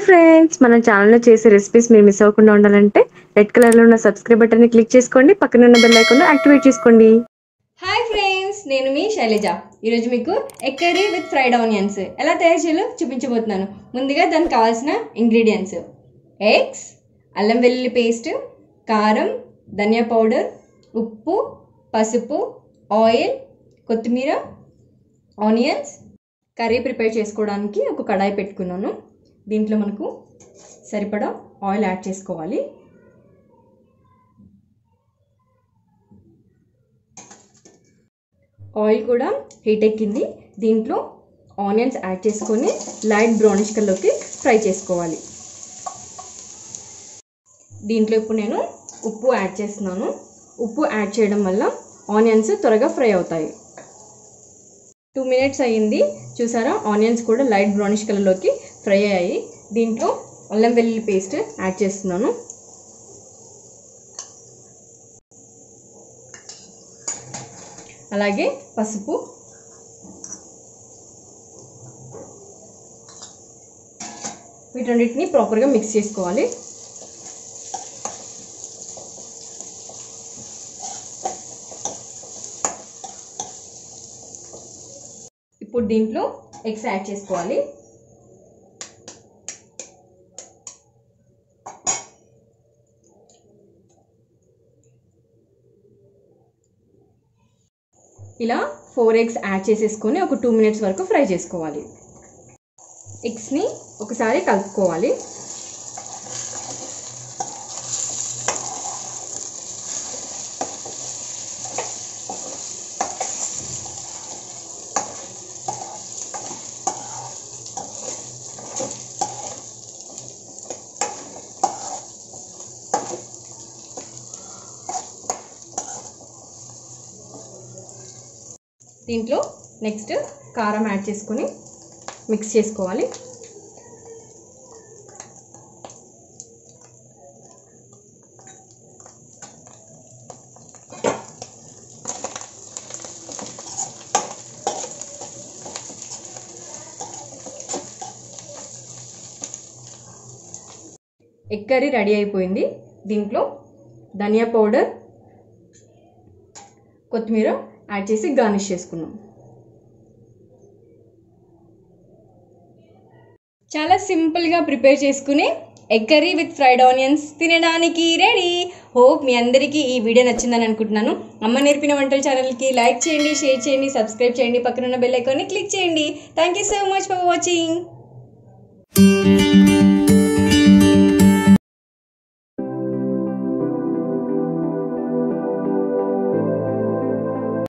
friends మన ఛానల్లో చేసే రెసిపీస్ మీరు మిస్ అవ్వకుండా ఉండాలంటే రెడ్ కలర్లో ఉన్న సబ్స్క్రైబ్ బటన్ని క్లిక్ చేసుకోండి పక్కన ఉన్న బెల్ ఐకాన్ యాక్టివేట్ చేసుకోండి హాయ్ ఫ్రెండ్స్ నేను మీ శైలజ ఈరోజు మీకు egg curry with fried onions ఎలా తయారు చేయాలో చూపించబోతున్నాను ముందుగా దానికి కావాల్సిన ఇంగ్రీడియంట్స్ ఎగ్స్ అల్లం వెల్లుల్లి పేస్ట్ కారం ధనియా పౌడర్ ఉప్పు పసుపు ఆయిల్ కొత్తిమీర ఆనియన్స్ కర్రీ ప్రిపేర్ చేసుకోవడానికి ఒక కడాయి పెట్టుకున్నాను దీంట్లో మనకు సరిపడా ఆయిల్ యాడ్ చేసుకోవాలి ఆయిల్ కూడా హీట్ ఎక్కింది దీంట్లో ఆనియన్స్ యాడ్ చేసుకొని లైట్ బ్రౌనిష్ కలర్కి ఫ్రై చేసుకోవాలి దీంట్లో ఇప్పుడు నేను ఉప్పు యాడ్ చేస్తున్నాను ఉప్పు యాడ్ చేయడం వల్ల ఆనియన్స్ త్వరగా ఫ్రై అవుతాయి టూ మినిట్స్ అయ్యింది చూసారా ఆనియన్స్ కూడా లైట్ బ్రౌనిష్ కలర్లోకి ఫ్రై అయ్యాయి దీంట్లో అల్లం వెల్లుల్లి పేస్ట్ యాడ్ చేస్తున్నాను అలాగే పసుపు వీటన్నిటిని ప్రాపర్గా మిక్స్ చేసుకోవాలి ఇప్పుడు దీంట్లో ఎగ్స్ యాడ్ చేసుకోవాలి ఇలా ఫోర్ ఎగ్స్ యాడ్ చేసేసుకొని ఒక టూ మినిట్స్ వరకు ఫ్రై చేసుకోవాలి ఎగ్స్ని ఒకసారి కలుపుకోవాలి దీంట్లో నెక్స్ట్ కారం యాడ్ చేసుకొని మిక్స్ చేసుకోవాలి ఎగ్ కర్రీ రెడీ అయిపోయింది దీంట్లో ధనియా పౌడర్ కొత్తిమీర యాడ్ చేసి గార్నిష్ చేసుకున్నాం చాలా సింపుల్గా ప్రిపేర్ చేసుకుని egg curry with fried onions తినడానికి రెడీ హోప్ మీ అందరికీ ఈ వీడియో నచ్చిందని అనుకుంటున్నాను అమ్మ నేర్పిన వంటల ఛానల్కి లైక్ చేయండి షేర్ చేయండి సబ్స్క్రైబ్ చేయండి పక్కన ఉన్న బెల్ ఐకాన్ని క్లిక్ చేయండి thank you so much for watching